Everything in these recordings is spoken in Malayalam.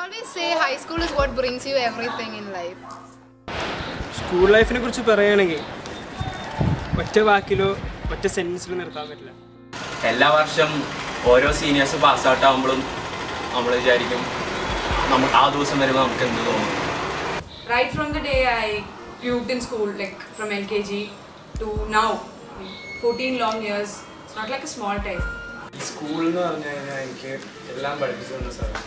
always say high school is what brings you everything in life. School ലൈഫിനെ കുറിച്ച് പറയുകയാണെങ്കിൽ ഒറ്റ വാക്കിലോ ഒറ്റ സെൻറ്റൻസിലോ നിർത്താൻ പറ്റില്ല എല്ലാ വർഷം ഓരോ സീനിയേഴ്സ് പാസ് ഔട്ട് ആകുമ്പോഴും നമ്മൾ വിചാരിക്കും നമ്മൾ ആ ദിവസം വരുമ്പോൾ നമുക്ക് എന്ത് തോന്നും right from the day I puked in school, like from LKG to now, 14 long years, it's not like a small time. School എന്ന് പറഞ്ഞു കഴിഞ്ഞാൽ എനിക്ക് എല്ലാം പഠിപ്പിച്ചു തന്ന സാർ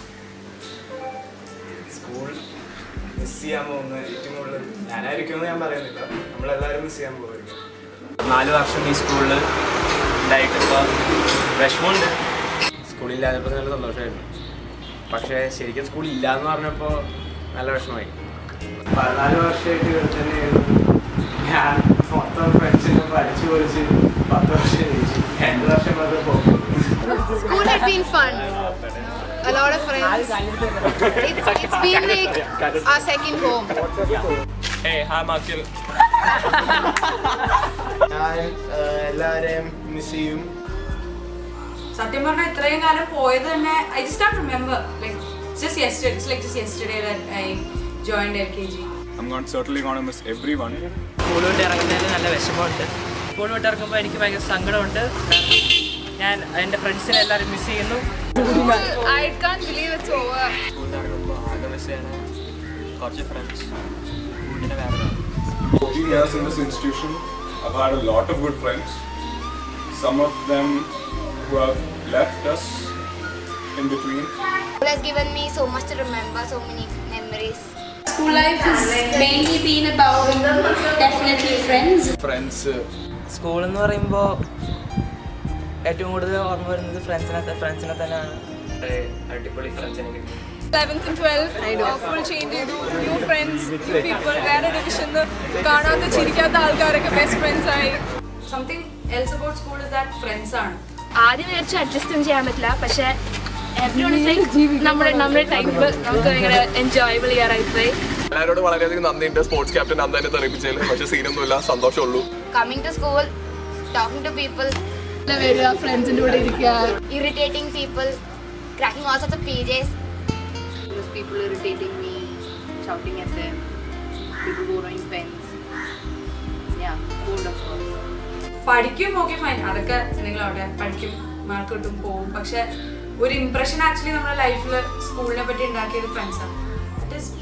സ്കൂൾ മിസ് ചെയ്യാൻ പോകുന്ന ഏറ്റവും കൂടുതൽ ഞാനായിരിക്കുമെന്ന് ഞാൻ പറയുന്നില്ല നമ്മളെല്ലാവരും മിസ് ചെയ്യാൻ പോകുമായിരിക്കും നാല് വർഷം ഈ സ്കൂളിൽ ഉണ്ടായിട്ട് ഇപ്പോൾ വിഷമമുണ്ട് സ്കൂളില്ലാത്തപ്പോൾ നല്ല സന്തോഷമായിരുന്നു പക്ഷേ ശരിക്കും സ്കൂൾ ഇല്ല എന്ന് പറഞ്ഞപ്പോൾ നല്ല വിഷമമായി പതിനാല് വർഷമായിട്ട് ഇവിടെ തന്നെയായിരുന്നു ഞാൻ മൊത്തം ഫ്രണ്ട്സിനെ പഠിച്ചു പൊളിച്ച് പത്ത് വർഷം ജയിച്ചു രണ്ട് വർഷം അത് പോകും School had been fun. A lot of friends. It's, it's been like our second home. ഞാൻ എല്ലാവരെയും മിസ് ചെയ്യും സത്യം പറഞ്ഞാൽ ഇത്രയും കാലം പോയത് തന്നെ I just not remember like just yester it's like just yesterday that I joined L K G I'm going certainly going to miss everyone. School വിട്ട് ഇറങ്ങുന്നതിന് നല്ല വിഷമമുണ്ട് സ്കൂൾ വിട്ട് ഇറങ്ങുമ്പോൾ എനിക്ക് ഭയങ്കര സങ്കടമുണ്ട് ഞാൻ എൻ്റെ ഫ്രണ്ട്സിനെ എല്ലാവരും മിസ് ചെയ്യുന്നു I can't believe it's over. സ്കൂളിൽ ഇറങ്ങുമ്പോൾ ആകെ മിസ് ചെയ്യണ കുറച്ച് ഫ്രണ്ട്സ് സ്കൂളിൻ്റെ വേറെ 14 years in this institution, I've had a lot of good friends. Some of them who have left us in between. School has given me so much to remember, so many memories. School life has mainly been about definitely friends. Friends school എന്ന് പറയുമ്പോൾ ഏറ്റവും കൂടുതൽ ഓർമ്മ വരുന്നത് ഫ്രണ്ട്സിനെ ഫ്രണ്ട്സിനെ തന്നെയാണ് കുറേ അടിപൊളി ഫ്രണ്ട്സിനെ കിട്ടി 11th and 12th full change ചെയ്തു ന്യൂ ഫ്രണ്ട്സ് ന്യൂ പീപ്പിൾ വേറെ ഡിവിഷന്ന് കാണാത്ത ചിരിക്കാത്ത ആൾക്കാരൊക്കെ ബെസ്റ്റ് ഫ്രണ്ട്സ് ആയി something else about school is that friends ആണ് ആദ്യം വിചാരിച്ചു അഡ്ജസ്റ്റ് ഒന്നും ചെയ്യാൻ പറ്റില്ല പക്ഷേ എവറി ലൈക്ക് നമ്മുടെ നമ്മുടെ ടൈപ്പ് നമുക്ക് ഭയങ്കര എൻജോയബിൾ ചെയ്യാറായി പോയി എല്ലാവരോടും വളരെയധികം നന്ദിയുണ്ട് സ്പോർട്സ് ക്യാപ്റ്റൻ അന്ന് തന്നെ തെറിപ്പിച്ചതിൽ പക്ഷേ സീനൊന്നുമില്ല സന്തോഷമുള്ളൂ Coming to school, talking to people, വരിക ഫ്രണ്ട്സിൻ്റെ കൂടെ ഇരിക്കുക irritating people, cracking all sorts of PJs. people irritating me, shouting at them, people borrowing pens. Yeah, bored of course. പഠിക്കും ഓക്കെ ഫൈൻ അതൊക്കെ എന്തെങ്കിലും അവിടെ പഠിക്കും മാർക്ക് കിട്ടും പോവും പക്ഷെ ഒരു ഇംപ്രഷൻ ആക്ച്വലി നമ്മുടെ ലൈഫിൽ സ്കൂളിനെ പറ്റി ഉണ്ടാക്കിയത് ഫ്രണ്ട്സാണ് that is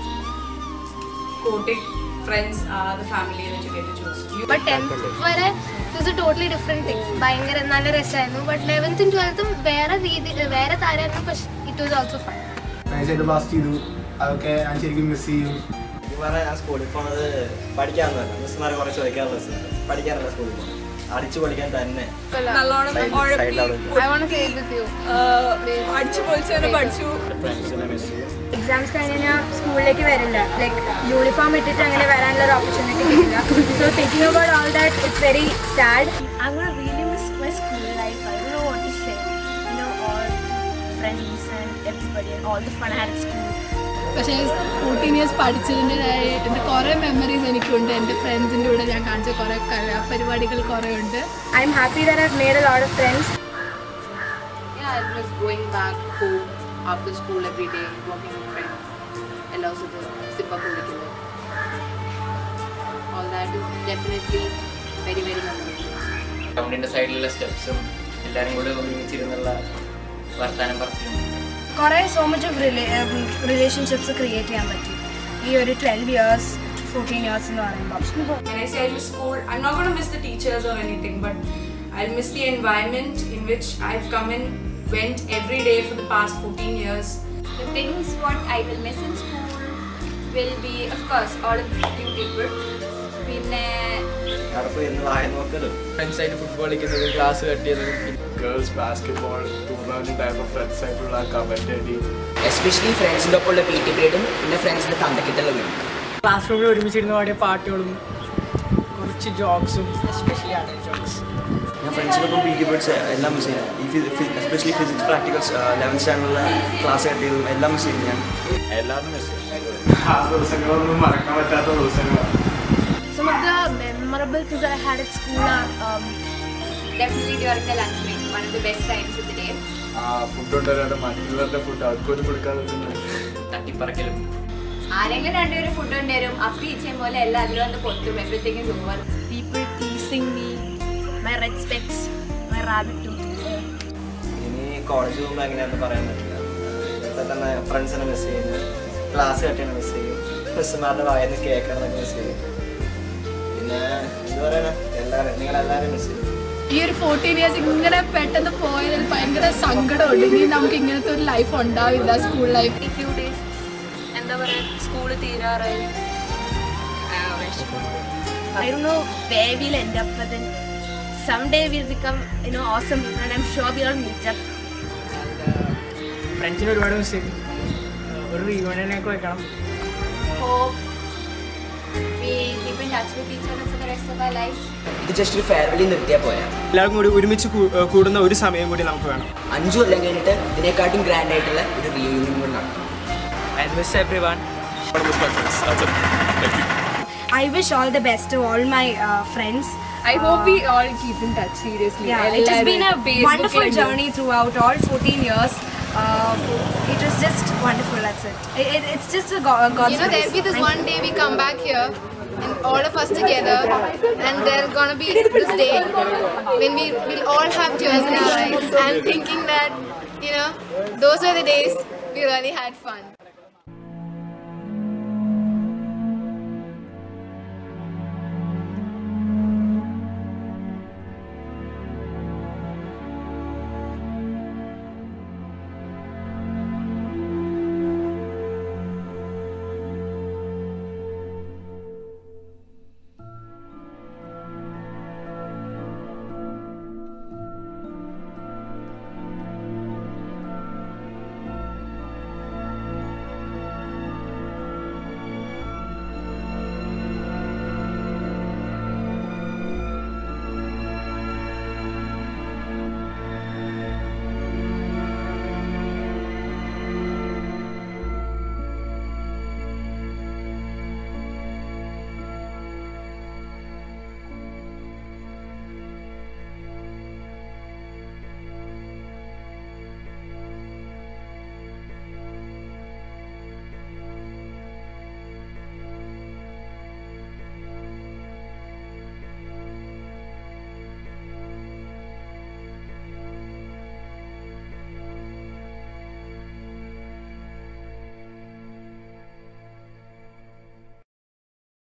quoting friends are the family that you get to choose. You- But 10th വരെ it's a totally different thing ഭയങ്കര നല്ല രസമായിരുന്നു ബട്ട് ലെവൻത്തും ട്വൽത്തും വേറെ രീതി വേറെ താരമായിരുന്നു പക്ഷെ ഇറ്റ് വാസ് ഓൾസോ ഫൺ ഞാൻ ചെയ്ത് പാസ് ചെയ്തു അതൊക്കെ ഞാൻ ശരിക്കും മിസ് ചെയ്യും പറഞ്ഞാൽ ഞാൻ സ്കൂളിൽ പോണത് പഠിക്കാമെന്നല്ല മിസ്സുമാരെ കുറച്ച് ചോദിക്കാറുള്ള പഠിക്കാറില്ല സ്കൂളിൽ പോകുന്നത് അടിച്ചു പഠിക്കാൻ തന്നെ നല്ലോണം സൈഡിൽ അവിടെ I won't say it with you അടിച്ചു പൊളിച്ചു തന്നെ പഠിച്ചു ഫ്രണ്ട്സിനെ മിസ് ചെയ്യും എക്സാംസ് കഴിഞ്ഞ് ഞാൻ സ്കൂളിലേക്ക് വരില്ല ലൈക്ക് യൂണിഫോം ഇട്ടിട്ട് അങ്ങനെ വരാനുള്ള ഒരു ഓപ്പർച്യൂണിറ്റി കിട്ടില്ല so thinking about all that it's very sad I won't really miss my school life I don't know what to say you know all friends and everybody all the fun had school പക്ഷേ ഫോർട്ടീൻ ഇയേഴ്സ് പഠിച്ചതിൻ്റെതായ എൻ്റെ കുറേ മെമ്മറീസ് എനിക്കുണ്ട് എൻ്റെ ഫ്രണ്ട്സിൻ്റെ കൂടെ ഞാൻ കാണിച്ച കുറേ കലാപരിപാടികൾ കുറേ ഉണ്ട് I'm happy that I made a lot of friends Yeah, I was going back home after school every day, walking with friends. എല്ലാ ദിവസവും സിപ്പ കുടിക്കുന്നത് All that is definitely very, very memorable. ഗ്രൗണ്ടിൻ്റെ സൈഡിലുള്ള സ്റ്റെപ്സും എല്ലാവരും കൂടെ ഒരുമിച്ചിരുന്നുള്ള വർത്തമാനം പറച്ചിലും കുറേ so much of relationships create ചെയ്യാൻ പറ്റി ഈ ഒരു ട്വൽവ് ഇയേഴ്സ് ഫോർട്ടീൻ ഇയേഴ്സ് എന്ന് പറയുമ്പോൾ When I say I miss school, I'm not going to miss the teachers or anything, but I'll miss the environment in which I've come in, went every day for the past 14 years. The things what I will miss in school will be, of course, all of the new people. പിന്നെ അവിടെ പോയി എന്ന് വായ നോക്കലും ഫ്രണ്ട്സായിട്ട് ഫുട്ബോൾ കളിക്കുന്നതും ക്ലാസ് കട്ട് ചെയ്തതും girls basketball tournament type friends ആയിട്ടുള്ള കമന്റ് അടി എസ്പെഷ്യലി ഫ്രണ്ട്സിൻ്റെ ഒപ്പമുള്ള പി ടി പീരീഡും പിന്നെ ഫ്രണ്ട്സിൻ്റെ തന്തക്കിട്ടുള്ള വീടും ക്ലാസ് റൂമിൽ ഒരുമിച്ചിരുന്ന് പാടിയ പാട്ടുകളും കുറച്ച് ജോക്സും എസ്പെഷ്യലി അഡൽ ജോക്സ് ഞാൻ ഫ്രണ്ട്സിനൊപ്പം പി ടി പീരീഡ്സ് എല്ലാം മിസ് ചെയ്യും ഈ എസ്പെഷ്യലി ഫിസിക്സ് പ്രാക്ടിക്കൽസ് ലെവൻത്ത് സ്റ്റാൻഡേർഡിലെ ക്ലാസ് കട്ട് ചെയ്തതും എല്ലാം മിസ് ചെയ്യും ഞാൻ എല്ലാവരും മിസ് ചെയ്യും ആ ദിവസങ്ങളൊന്നും മറക്കാൻ പറ്റാത്ത ദിവസങ്ങളാണ് some of the memorable things that I had at school are um, definitely during the lunch break, one of the best times of the day. ആ ഫുഡ് കൊണ്ടുവരാതെ മറ്റുള്ളവരുടെ ഫുഡ് അവർക്കൊരു കൊടുക്കാതെ തിന്നുന്നത് തട്ടിപ്പറക്കലും ആരെങ്കിലും രണ്ടുപേരും ഫുഡ് കൊണ്ടുവരും അപ്പി ഇച്ചയും പോലെ എല്ലാം അതിൽ വന്ന് പൊത്തും എപ്പോഴത്തേക്കും super People teasing me, my red specs, my rabbit tooth. ഇനി കോളേജ് പോകുമ്പോൾ എങ്ങനെയാണെന്ന് പറയാൻ പറ്റില്ല ഇപ്പം തന്നെ ഫ്രണ്ട്സിനെ മിസ് ചെയ്യുന്നു ക്ലാസ് കട്ടിയാണ് മിസ് ചെയ്യും മിസ്സുമാരുടെ വായന്ന് കേൾക്കണമെന്നൊക്കെ മിസ് ചെയ്യും പിന്നെ എന്താ പറയണ എല്ലാവരും നിങ്ങളെല്ലാവരും മിസ് ചെയ്യും ഈ ഒരു ഫോർട്ടീൻ ഇയേഴ്സ് ഇങ്ങനെ പെട്ടെന്ന് പോയതിൽ ഭയങ്കര സങ്കടമുണ്ട് ഇനി നമുക്ക് ഇങ്ങനത്തെ ഒരു ലൈഫ് ഉണ്ടാവില്ല സ്കൂൾ ലൈഫ് ഫ്യൂ ഡേയ്സ് എന്താ പറയാ സ്കൂള് തീരാറായി I don't know where we'll end up, but then someday we'll become, you know, awesome people, and I'm sure we'll all meet up. ഫ്രണ്ട്സിന് ഒരുപാട് മിസ് ചെയ്തു ഒരു റീയൂണിയനൊക്കെ വെക്കണം hope we keep in touch with each other for the rest of our lives. ഇത് ജസ്റ്റ് ഒരു ഫെയർവെല്ലി നിർത്തിയാൽ പോരാ എല്ലാവർക്കും കൂടി ഒരുമിച്ച് കൂ- ഏഹ് കൂടുന്ന ഒരു സമയം കൂടി നമുക്ക് വേണം അഞ്ചു കൊല്ലം കഴിഞ്ഞിട്ട് ഇതിനെക്കാട്ടും ഗ്രാൻഡ് ആയിട്ടുള്ള ഒരു റീയൂണിയൻ കൂടി നടത്തും I miss everyone I wish all the best to all my uh, friends. I hope we all keep in touch seriously. Yeah, it has been a Facebook wonderful and- journey throughout all 14 years. Um, it was just wonderful. That's it. it, it it's just a go- God's You know, there'll be grace. this one day we come back here and all of us together, and there's gonna be this day when we will all have tears in our eyes. I'm thinking that, you know, those were the days we really had fun.